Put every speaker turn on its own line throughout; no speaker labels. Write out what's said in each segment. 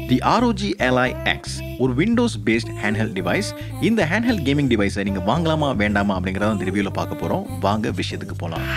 தி ROG Ally X ஒரு Windows based handheld device இந்த handheld gaming டிவைஸை நீங்கள் வாங்கலாமா வேண்டாமா அப்படிங்கிறத இந்த ரிவ்யூவில் பார்க்க போகிறோம் வாங்க விஷயத்துக்கு போகலாம்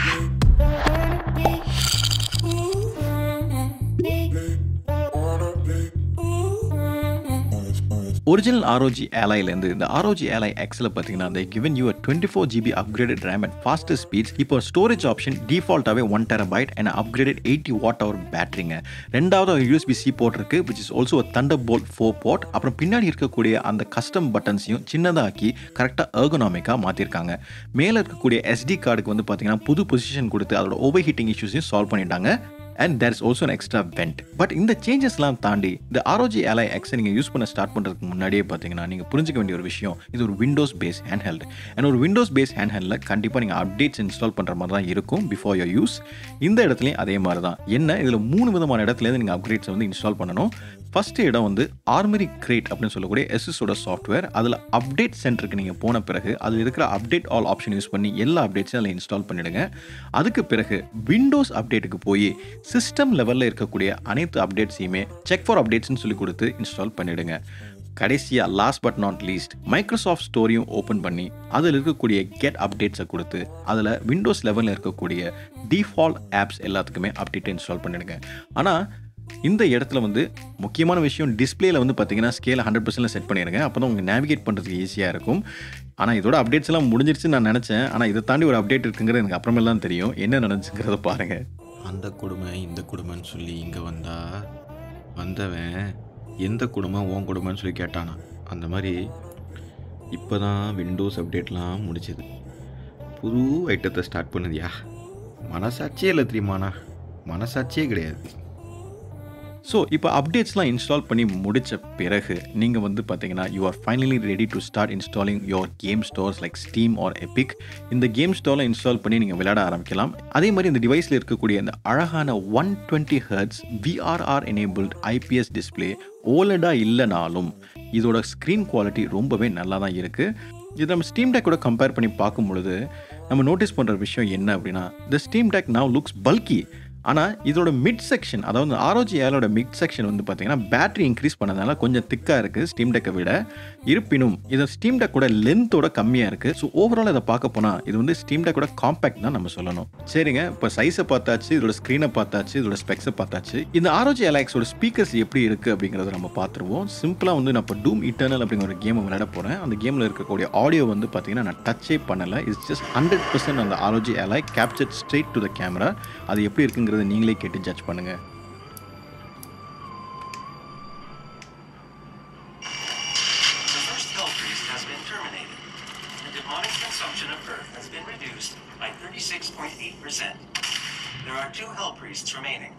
ஒரிஜினல் ஆர்ஓஜி ஏலைலேருந்து இந்த ஆர்ஓஜி ஏலை எக்ஸில் பார்த்தீங்கன்னா they given you a twenty four GB upgraded RAM at faster speeds இப்போ ஸ்டோரேஜ் ஆப்ஷன் டிஃபால்ட்டாகவே one terabyte and upgraded eighty watt hour பேட்டரிங்க ரெண்டாவது ஒரு யூஎஸ்பி சி போர்ட் இருக்கு which is also Thunderbolt four port அப்புறம் பின்னாடி இருக்கக்கூடிய அந்த கஸ்டம் பட்டன்ஸையும் சின்னதாக்கி கரெக்டாக ergonomic-ஆ மாற்றிருக்காங்க மேலே இருக்கக்கூடிய எஸ்டி கார்டுக்கு வந்து பார்த்தீங்கன்னா புது பொசிஷன் கொடுத்து அதோட ஓவர் ஹீட்டிங் இஷ்யூஸையும் சால்வ் பண்ணிட்டாங்க and there is also extra vent but இந்த சேஞ்சஸ்லாம் தாண்டி இந்த ஆரோஜி அலை எக்ஸை நீங்கள் யூஸ் பண்ண ஸ்டார்ட் பண்ணுறதுக்கு முன்னாடியே பார்த்தீங்கன்னா நீங்கள் புரிஞ்சிக்க வேண்டிய ஒரு விஷயம் இது ஒரு Windows based handheld and ஒரு விண்டோஸ் பேஸ் ஹேண்ட் ஹெல்டில் கண்டிப்பாக நீங்கள் அப்டேட்ஸ் இன்ஸ்டால் பண்ணுற மாதிரி தான் இருக்கும் பிஃபோர் யோர் யூஸ் இந்த இடத்துலையும் அதே மாதிரி தான் என்ன இதில் மூணு விதமான இடத்துலேருந்து நீங்கள் அப்கிரேட்ஸை வந்து இன்ஸ்டால் பண்ணணும் ஃபர்ஸ்ட் இடம் வந்து ஆர்மரி கிரேட் அப்படின்னு சொல்லக்கூடிய எஸ்எஸோட சாஃப்ட்வேர் அதில் அப்டேட் சென்டருக்கு நீங்கள் போன பிறகு அதில் இருக்கிற அப்டேட் ஆல் ஆப்ஷன் யூஸ் பண்ணி எல்லா அப்டேட்ஸையும் அதில் இன்ஸ்டால் பண்ணிடுங்க அதுக்கு பிறகு விண்டோஸ் அப்டேட்டுக்கு போய் சிஸ்டம் லெவலில் இருக்கக்கூடிய அனைத்து அப்டேட்ஸையுமே செக் ஃபார் அப்டேட்ஸ்னு சொல்லி கொடுத்து இன்ஸ்டால் பண்ணிடுங்க கடைசியாக last but not least Microsoft ஸ்டோரியும் ஓப்பன் பண்ணி அதில் இருக்கக்கூடிய கெட் அப்டேட்ஸை கொடுத்து அதில் விண்டோஸ் லெவலில் இருக்கக்கூடிய டிஃபால்ட் ஆப்ஸ் எல்லாத்துக்குமே அப்டேட் இன்ஸ்டால் பண்ணிடுங்க ஆனால் இந்த இடத்துல வந்து முக்கியமான விஷயம் டிஸ்பிளேல வந்து பார்த்தீங்கன்னா ஸ்கேல ஹண்ட்ரட் பர்சன்ட் செட் பண்ணிடுங்க அப்போ தான் உங்களுக்கு நேவிகேட் பண்ணுறதுக்கு ஈஸியாக இருக்கும் ஆனால் இதோட அப்டேட்ஸ் எல்லாம் முடிஞ்சிருச்சுன்னு நான் நினச்சேன் ஆனால் இதை தாண்டி ஒரு அப்டேட் இருக்குங்கிறது எனக்கு அப்புறமேல தான் தெரியும் என்ன நடந்துச்சுங்கிறத பாருங்கள்
அந்த கொடுமை இந்த கொடுமைன்னு சொல்லி இங்கே வந்தா வந்தவன் எந்த கொடுமை உன் கொடுமைன்னு சொல்லி கேட்டானா அந்த மாதிரி இப்போ தான் விண்டோஸ் அப்டேட்லாம் முடிச்சது புது ஐட்டத்தை ஸ்டார்ட் பண்ணுதியா மனசாட்சியே இல்லை தெரியுமாண்ணா மனசாட்சியே கிடையாது
ஸோ இப்போ அப்டேட்ஸ்லாம் இன்ஸ்டால் பண்ணி முடித்த பிறகு நீங்கள் வந்து பார்த்தீங்கன்னா you are finally ready to start installing your game stores like Steam or Epic இந்த கேம் ஸ்டோரில் இன்ஸ்டால் பண்ணி நீங்கள் விளையாட ஆரம்பிக்கலாம் அதே மாதிரி இந்த டிவைஸில் இருக்கக்கூடிய இந்த அழகான one twenty hertz VRR enabled IPS display ஓலடாக இல்லைனாலும் இதோட ஸ்க்ரீன் குவாலிட்டி ரொம்பவே நல்லா தான் இருக்குது இது நம்ம ஸ்டீம் டேக் கூட கம்பேர் பண்ணி பார்க்கும் பொழுது நம்ம நோட்டீஸ் பண்ணுற விஷயம் என்ன அப்படின்னா இந்த Steam Deck now looks bulky ஆனால் இதோட மிட் செக்ஷன் அதாவது ஆரோஜி ஏலோட மிட் செக்ஷன் வந்து பார்த்தீங்கன்னா பேட்டரி இன்க்ரீஸ் பண்ணதுனால கொஞ்சம் திக்காக இருக்குது ஸ்டீம் டெக்கை விட இருப்பினும் இது ஸ்டீம் டெக்கோட லென்த்தோட கம்மியாக இருக்குது ஸோ ஓவரால் இதை பார்க்க போனால் இது வந்து ஸ்டீம் டெக்கோட காம்பேக்ட் தான் நம்ம சொல்லணும் சரிங்க இப்போ சைஸை பார்த்தாச்சு இதோட ஸ்க்ரீனை பார்த்தாச்சு இதோட ஸ்பெக்ஸை பார்த்தாச்சு இந்த ஆரோஜி அலாக்ஸோட ஸ்பீக்கர்ஸ் எப்படி இருக்குது அப்படிங்கிறத நம்ம பார்த்துருவோம் சிம்பிளாக வந்து நான் இப்போ டூம் இட்டர்னல் அப்படிங்கிற ஒரு கேமை விளையாட போகிறேன் அந்த கேமில் இருக்கக்கூடிய ஆடியோ வந்து பார்த்தீங்கன்னா நான் டச்சே பண்ணலை இட்ஸ் ஜஸ்ட் ஹண்ட்ரட் பர்சன்ட் அந்த ROG Ally capture straight to the camera அது எப்படி இருக்குங்கிறத நீங்களே கேட்டு ஜட்ஜ் பண்ணுங்க
The first hell priest has been terminated. The demonic consumption of Earth has been reduced by 36.8%. There are two hell priests remaining.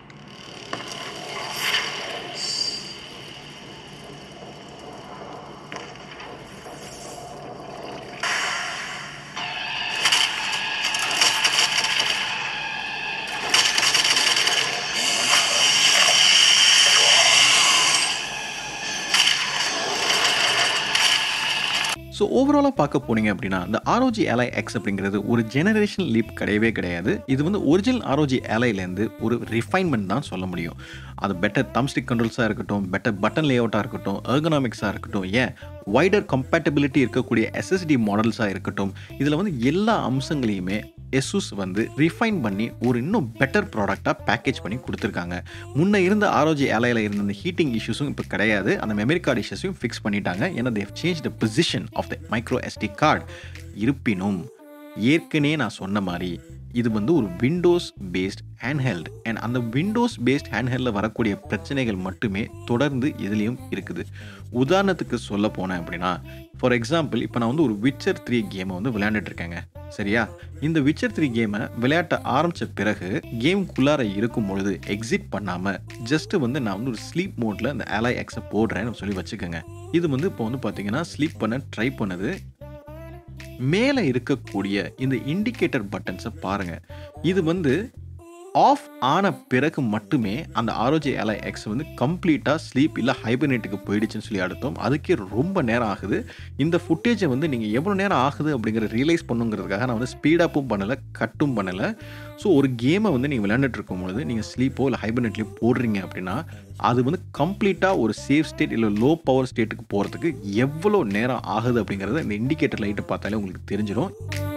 So ஓவராலாக பார்க்க போனீங்க அப்படின்னா இந்த ஆரோஜி அலை எக்ஸ் அப்படிங்கிறது ஒரு ஜெனரேஷன் லீப் கிடையவே கிடையாது இது வந்து ஒரிஜினல் ஆரோஜி அலைலேருந்து ஒரு ரிஃபைன்மெண்ட் தான் சொல்ல முடியும் அது பெட்டர் தம்ஸ்டிக் கண்ட்ரோல்ஸாக இருக்கட்டும் பெட்டர் பட்டன் லேஅவுட்டாக இருக்கட்டும் எர்கனாமிக்ஸாக இருக்கட்டும் ஏன் வைடர் கம்பேட்டபிலிட்டி இருக்கக்கூடிய எஸ்எஸ்டி மாடல்ஸாக இருக்கட்டும் இதில் வந்து எல்லா அம்சங்களையுமே எஸ்யூஸ் வந்து ரிஃபைன் பண்ணி ஒரு இன்னும் பெட்டர் ப்ராடக்டாக பேக்கேஜ் பண்ணி கொடுத்துருக்காங்க முன்ன இருந்த ஆரோஜி அலையில் இருந்த அந்த ஹீட்டிங் இஷ்யூஸும் இப்போ கிடையாது அந்த மெமரி கார்டு இஷ்யூஸையும் ஃபிக்ஸ் பண்ணிட்டாங்க ஏன்னா they change the position of the micro SD card இருப்பினும் ஏற்கனவே நான் சொன்ன மாதிரி இது வந்து ஒரு விண்டோஸ் பேஸ்ட் ஹேண்ட்ஹெல்ட் அண்ட் அந்த விண்டோஸ் பேஸ்ட் ஹேண்ட்ஹெல்டில் வரக்கூடிய பிரச்சனைகள் மட்டுமே தொடர்ந்து இதுலேயும் இருக்குது உதாரணத்துக்கு சொல்ல போனேன் அப்படின்னா ஃபார் எக்ஸாம்பிள் இப்போ நான் வந்து ஒரு விச்சர் த்ரீ கேமை வந்து விளையாண்டுட்டு இருக்கேங்க சரியா இந்த விச்சர் த்ரீ கேமை விளையாட்ட ஆரம்பித்த பிறகு கேம்குள்ளார இருக்கும் பொழுது எக்ஸிட் பண்ணாமல் ஜஸ்ட்டு வந்து நான் வந்து ஒரு ஸ்லீப் மோட்டில் இந்த அலாய் எக்ஸை போடுறேன்னு சொல்லி வச்சுக்கோங்க இது வந்து இப்போ வந்து பார்த்தீங்கன்னா ஸ்லீப் பண்ண ட்ரை பண்ணுது மேலே இருக்கக்கூடிய இந்த இண்டிகேட்டர் பட்டன்ஸை பாருங்கள் இது வந்து ஆஃப் ஆன பிறகு மட்டுமே அந்த ஆரோஜி அலை எக்ஸ் வந்து கம்ப்ளீட்டாக ஸ்லீப் இல்லை ஹைபர்னேட்டுக்கு போயிடுச்சுன்னு சொல்லி அடுத்தோம் அதுக்கே ரொம்ப நேரம் ஆகுது இந்த ஃபுட்டேஜை வந்து நீங்கள் எவ்வளோ நேரம் ஆகுது அப்படிங்கிற ரியலைஸ் பண்ணுங்கிறதுக்காக நான் வந்து ஸ்பீடப்பும் பண்ணலை கட்டும் பண்ணலை ஸோ ஒரு கேமை வந்து நீங்கள் விளையாண்டுட்டு இருக்கும்பொழுது நீங்கள் ஸ்லீப்போ இல்லை ஹைபர்னேட்லேயோ போடுறீங்க அப்படின்னா அது வந்து கம்ப்ளீட்டாக ஒரு சேஃப் ஸ்டேட் இல்லை லோ பவர் ஸ்டேட்டுக்கு போகிறதுக்கு எவ்வளோ நேரம் ஆகுது அப்படிங்கிறத இந்த இண்டிகேட்டர் லைட்டை பார்த்தாலே உங்களுக்கு தெரிஞ்சிடும்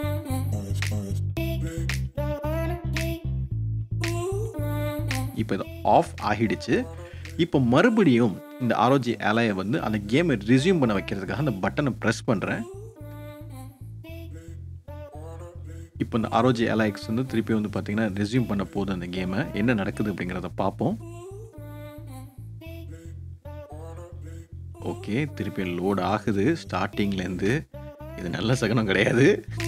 இப்போ இது ஆஃப் ஆகிடுச்சு இப்போ மறுபடியும் இந்த ஆரோஜி அலையை வந்து அந்த கேமை ரிசியூம் பண்ண வைக்கிறதுக்காக அந்த பட்டனை ப்ரெஸ் பண்ணுறேன் இப்போ இந்த ஆரோஜி அலைக்ஸ் வந்து திருப்பி வந்து பார்த்தீங்கன்னா ரெசியூம் பண்ண போகுது அந்த கேமை என்ன நடக்குது அப்படிங்கிறத பார்ப்போம் ஓகே திருப்பி லோட் ஆகுது ஸ்டார்டிங்லேருந்து இது நல்ல சகனம் கிடையாது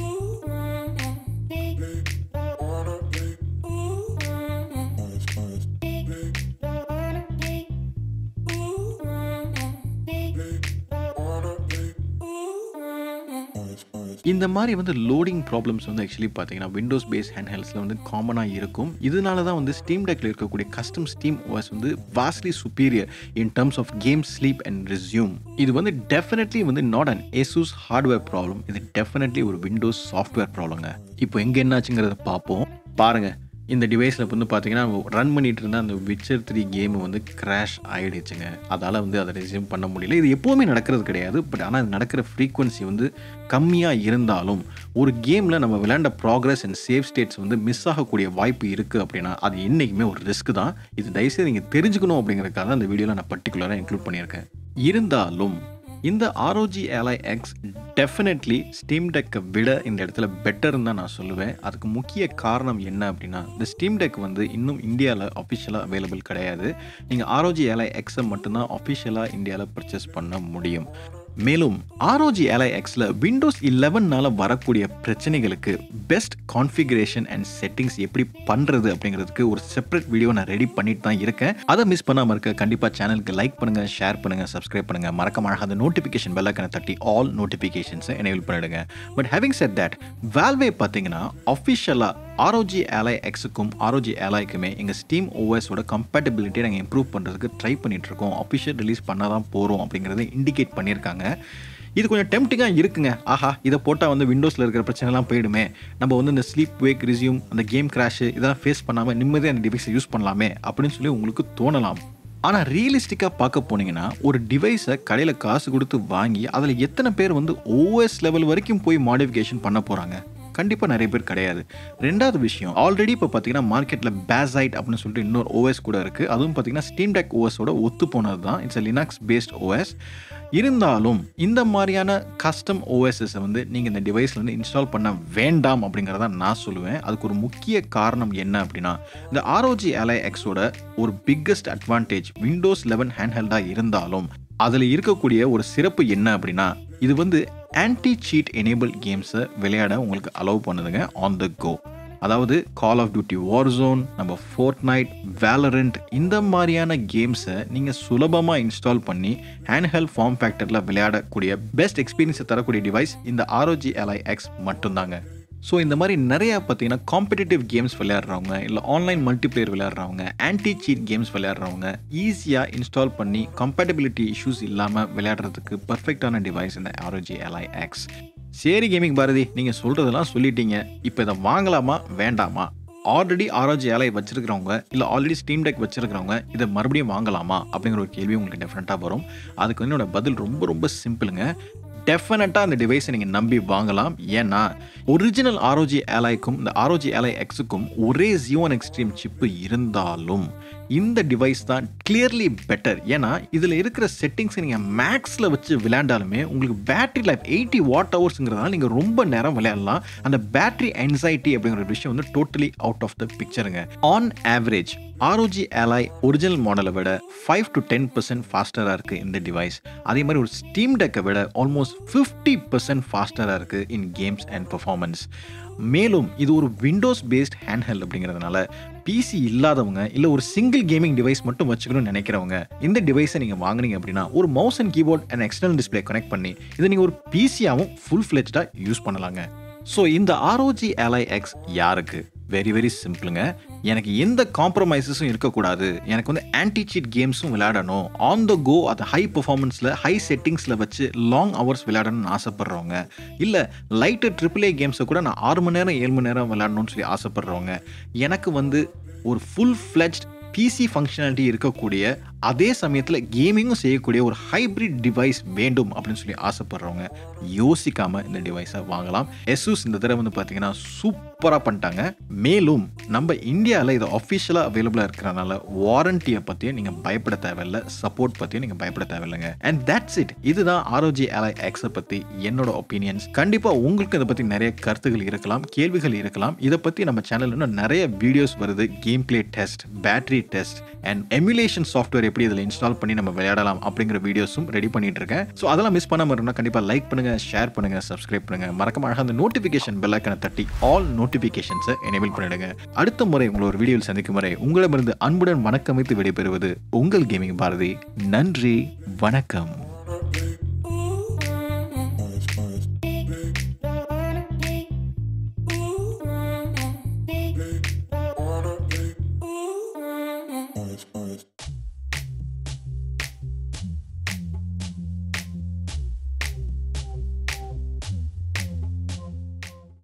இந்த மாதிரி வந்து லோடிங் ப்ராப்ளம்ஸ் வந்து ஆக்சுவலி பார்த்தீங்கன்னா விண்டோஸ் பேஸ் ஹேண்ட் ஹெல்ஸில் வந்து காமனாக இருக்கும் இதனால தான் வந்து ஸ்டீம் டெக்கில் இருக்கக்கூடிய கஸ்டம் ஸ்டீம் ஓஎஸ் வந்து vastly superior in terms of game sleep and resume இது வந்து டெஃபினெட்லி வந்து not an Asus hardware problem இது டெஃபினெட்லி ஒரு விண்டோஸ் சாஃப்ட்வேர் ப்ராப்ளங்க இப்போ எங்கே என்னாச்சுங்கிறத பார்ப்போம் பாருங்கள் இந்த டிவைஸில் வந்து பார்த்தீங்கன்னா ரன் பண்ணிட்டு இருந்த அந்த விச்சர் த்ரீ கேம் வந்து கிராஷ் ஆகிடுச்சுங்க அதால் வந்து அதை ரெசியூம் பண்ண முடியல இது எப்போவுமே நடக்கிறது கிடையாது பட் ஆனால் இது நடக்கிற ஃப்ரீக்வன்சி வந்து கம்மியாக இருந்தாலும் ஒரு கேமில் நம்ம விளையாண்ட ப்ராக்ரஸ் அண்ட் சேஃப் ஸ்டேட்ஸ் வந்து மிஸ் ஆகக்கூடிய வாய்ப்பு இருக்குது அப்படின்னா அது என்றைக்குமே ஒரு ரிஸ்க் தான் இது தயவுசெய்து நீங்கள் தெரிஞ்சுக்கணும் அப்படிங்கிறதுக்காக தான் அந்த வீடியோவில் நான் பர்டிகுலராக இன்க்ளூட் பண்ணியிருக்கேன் இருந்தாலும் இந்த ROG Ally X definitely Steam டெக்கை விட இந்த இடத்துல பெட்டர்னு தான் நான் சொல்லுவேன் அதுக்கு முக்கிய காரணம் என்ன அப்படின்னா இந்த ஸ்டீம் டெக் வந்து இன்னும் இந்தியாவில் அஃபிஷியலாக அவைலபிள் கிடையாது நீங்கள் ஆர்ஓஜி ஏலை எக்ஸை மட்டும்தான் அஃபிஷியலாக இந்தியாவில் பர்ச்சேஸ் பண்ண முடியும் மேலும் ஆர்ஓஜி ஏலை எக்ஸில் விண்டோஸ் இலெவன்னால வரக்கூடிய பிரச்சனைகளுக்கு பெஸ்ட் கான்ஃபிகரேஷன் அண்ட் செட்டிங்ஸ் எப்படி பண்ணுறது அப்படிங்கிறதுக்கு ஒரு செப்பரேட் வீடியோ நான் ரெடி பண்ணிட்டு தான் இருக்கேன் அதை மிஸ் பண்ணாமல் இருக்க கண்டிப்பாக சேனலுக்கு லைக் பண்ணுங்கள் ஷேர் பண்ணுங்கள் சப்ஸ்கிரைப் பண்ணுங்கள் மறக்காம அழகாக அந்த நோட்டிஃபிகேஷன் பெல்லக்கனை தட்டி ஆல் நோட்டிஃபிகேஷன்ஸை எனேபிள் பண்ணிடுங்க but having said that Valve பார்த்தீங்கன்னா அஃபிஷியலாக ஆரோஜி ஏலை எக்ஸுக்கும் ஆரோஜி ஏலாய்க்குமே எங்கள் ஸ்டீம் ஓஎஸோட கம்பேட்டபிலிட்டியை நாங்கள் இம்ப்ரூவ் பண்ணுறதுக்கு ட்ரை பண்ணிகிட்ருக்கோம் அஃபிஷியல் ரிலீஸ் பண்ண தான் போகிறோம் அப்படிங்கிறத இண்டிகேட் பண்ணியிருக்காங்க இது கொஞ்சம் டெம்டிங்காக இருக்குங்க ஆஹா இதை போட்டால் வந்து விண்டோஸில் இருக்கிற பிரச்சனைலாம் போயிடுமே நம்ம வந்து இந்த ஸ்லீப் வேக் ரிசியூம் அந்த கேம் கிராஷ் இதெல்லாம் ஃபேஸ் பண்ணாமல் நிம்மதியாக அந்த டிவைஸை யூஸ் பண்ணலாமே அப்படின்னு சொல்லி உங்களுக்கு தோணலாம் ஆனால் ரியலிஸ்டிக்காக பார்க்க போனீங்கன்னா ஒரு டிவைஸை கடையில் காசு கொடுத்து வாங்கி அதில் எத்தனை பேர் வந்து ஓஎஸ் லெவல் வரைக்கும் போய் மாடிஃபிகேஷன் பண்ண போகிறாங்க கண்டிப்பாக நிறைய பேர் கிடையாது ரெண்டாவது விஷயம் ஆல்ரெடி இப்போ பார்த்தீங்கன்னா மார்க்கெட்டில் பேசைட் அப்படின்னு சொல்லிட்டு இன்னொரு ஓஎஸ் கூட இருக்குது அதுவும் பார்த்தீங்கன்னா ஸ்டீம் டெக் ஓஎஸோட ஒத்து போனது தான் இட்ஸ் லினாக்ஸ் பேஸ்ட் ஓஎஸ் இருந்தாலும் இந்த மாதிரியான கஸ்டம் ஓஎஸ்எஸை வந்து நீங்கள் இந்த டிவைஸில் வந்து இன்ஸ்டால் பண்ண வேண்டாம் அப்படிங்கிறத நான் சொல்லுவேன் அதுக்கு ஒரு முக்கிய காரணம் என்ன அப்படின்னா இந்த ஆர்ஓஜி அலை எக்ஸோட ஒரு பிக்கஸ்ட் அட்வான்டேஜ் விண்டோஸ் லெவன் ஹேண்ட்ஹெல்டாக இருந்தாலும் அதில் இருக்கக்கூடிய ஒரு சிறப்பு என்ன அப்படின்னா இது வந்து ஆன்டி சீட் எனேபிள் கேம்ஸை விளையாட உங்களுக்கு அலோவ் பண்ணுதுங்க ஆன் த கோ அதாவது Call of Duty Warzone நம்ம ஃபோர்ட் நைட் வேலரண்ட் இந்த மாதிரியான கேம்ஸை நீங்கள் சுலபமாக இன்ஸ்டால் பண்ணி ஹேண்ட்ஹெல்ட் ஃபார்ம் ஃபேக்டரில் விளையாடக்கூடிய பெஸ்ட் எக்ஸ்பீரியன்ஸை தரக்கூடிய டிவைஸ் இந்த ஆர்ஓஜி எல்ஐ எக்ஸ் மட்டும்தாங்க ஸோ இந்த மாதிரி நிறையா பார்த்தீங்கன்னா காம்படிட்டிவ் கேம்ஸ் விளையாடுறவங்க இல்லை ஆன்லைன் மல்டிப்ளேயர் விளையாடுறவங்க ஆன்டி சீட் கேம்ஸ் விளையாடுறவங்க ஈஸியாக இன்ஸ்டால் பண்ணி கம்பேட்டபிலிட்டி இஷ்யூஸ் இல்லாமல் விளையாடுறதுக்கு பர்ஃபெக்டான டிவைஸ் இந்த ஆரோஜி எல்ஐ எக்ஸ் சரி கேமிங் பாரதி நீங்கள் சொல்கிறதெல்லாம் சொல்லிட்டீங்க இப்போ இதை வாங்கலாமா வேண்டாமா ஆல்ரெடி ஆரோஜி ஏலை வச்சிருக்கிறவங்க இல்லை ஆல்ரெடி ஸ்டீம் டெக் வச்சிருக்கிறவங்க இதை மறுபடியும் வாங்கலாமா அப்படிங்கிற ஒரு கேள்வி உங்களுக்கு டெஃபினட்டாக வரும் அதுக்கு வந்து என்னோட பதில் ரொம்ப ரொம்ப சிம்பிளுங்க டெஃபினட்டாக அந்த டிவைஸை நீங்கள் நம்பி வாங்கலாம் ஏன்னா ஒரிஜினல் ஆரோஜி ஏலாய்க்கும் இந்த ஆரோஜி ஏலை எக்ஸுக்கும் ஒரே ஜியோன் எக்ஸ்ட்ரீம் சிப்பு இருந்தாலும் இந்த டிவைஸ் தான் கிளியர்லி பெட்டர் ஏன்னா இதில் இருக்கிற செட்டிங்ஸ் நீங்கள் மேக்ஸில் வச்சு விளையாண்டாலுமே உங்களுக்கு பேட்டரி லைஃப் எயிட்டி வாட் ஹவர்ஸுங்கிறதால நீங்கள் ரொம்ப நேரம் விளையாடலாம் அந்த பேட்டரி anxiety அப்படிங்கிற ஒரு விஷயம் வந்து டோட்டலி அவுட் ஆஃப் த பிக்சருங்க on average ROG Ally original மாடலை விட ஃபைவ் டு டென் பர்சன்ட் ஃபாஸ்டராக இருக்குது இந்த டிவைஸ் அதே மாதிரி ஒரு ஸ்டீம் டெக்கை விட ஆல்மோஸ்ட் ஃபிஃப்டி பர்சன்ட் ஃபாஸ்டராக இருக்குது இன் கேம்ஸ் அண்ட் பெர்ஃபார்மன்ஸ் மேலும் இது ஒரு விண்டோஸ் பேஸ்ட் ஹேண்ட்ஹெல்ட் அப்படிங்கிறதுனால பிசி இல்லாதவங்க இல்லை ஒரு சிங்கிள் கேமிங் டிவைஸ் மட்டும் வச்சுக்கணும்னு நினைக்கிறவங்க இந்த டிவைஸை நீங்கள் வாங்குனீங்க அப்படின்னா ஒரு mouse and keyboard and external display connect பண்ணி இதை நீங்கள் ஒரு பிசியாகவும் ஃபுல் ஃப்ளெஜ்டாக யூஸ் பண்ணலாங்க ஸோ இந்த ஆர்ஓஜி அலை எக்ஸ் யாருக்கு வெரி வெரி சிம்பிளுங்க எனக்கு எந்த காம்ப்ரமைசஸும் இருக்கக்கூடாது எனக்கு வந்து ஆன்டி சீட் கேம்ஸும் விளையாடணும் ஆன் த கோ அது ஹை பெர்ஃபார்மன்ஸில் ஹை செட்டிங்ஸில் வச்சு லாங் ஹவர்ஸ் விளையாடணும்னு ஆசைப்படுறவங்க இல்லை லைட்டு ட்ரிபிள் ஏ கேம்ஸை கூட நான் ஆறு மணி நேரம் ஏழு மணி நேரம் விளையாடணும்னு சொல்லி ஆசைப்படுறவங்க எனக்கு வந்து ஒரு ஃபுல் ஃப்ளெஜ்ட் பிசி ஃபங்க்ஷனாலிட்டி இருக்கக்கூடிய அதே சமயத்தில் கேமிங்கும் செய்யக்கூடிய ஒரு ஹைப்ரிட் டிவைஸ் வேண்டும் அப்படின்னு சொல்லி ஆசைப்படுறவங்க யோசிக்காமல் இந்த டிவைஸை வாங்கலாம் எஸ்யூஸ் இந்த தடவை வந்து பார்த்தீங்கன்னா சூப்பராக பண்ணிட்டாங்க மேலும் நம்ம இந்தியாவில் இது அஃபிஷியலாக அவைலபிளாக இருக்கிறனால வாரண்டியை பற்றியும் நீங்கள் பயப்பட தேவையில்லை சப்போர்ட் பற்றியும் நீங்கள் பயப்பட தேவையில்லைங்க அண்ட் தட்ஸ் இட் இதுதான் ஆரோஜி அலை எக்ஸை பற்றி என்னோட ஒப்பீனியன்ஸ் கண்டிப்பாக உங்களுக்கு இதை பற்றி நிறைய கருத்துகள் இருக்கலாம் கேள்விகள் இருக்கலாம் இதை பற்றி நம்ம சேனல் இன்னும் நிறைய வீடியோஸ் வருது game play test battery test and emulation software எப்படி இதில் இன்ஸ்டால் பண்ணி நம்ம விளையாடலாம் அப்படிங்கிற வீடியோஸும் ரெடி பண்ணிட்டு இருக்கேன் ஸோ அதெல்லாம் மிஸ் பண்ணாம இருந்தால் கண்டிப்பாக லைக் பண்ணுங்க ஷேர் பண்ணுங்க சப்ஸ்கிரைப் பண்ணுங்க மறக்காம அழகாக அந்த நோட்டிஃபிகேஷன் பெல்லைக்கனை தட்டி ஆல் நோட்டிஃபிகேஷன்ஸை எனேபிள் பண்ணிடுங்க அடுத்த முறை உங்களை ஒரு வீடியோவில் சந்திக்கும் வரை உங்களிடமிருந்து அன்புடன் வணக்கமைத்து விடைபெறுவது உங்கள் கேமிங் பாரதி நன்றி வணக்கம்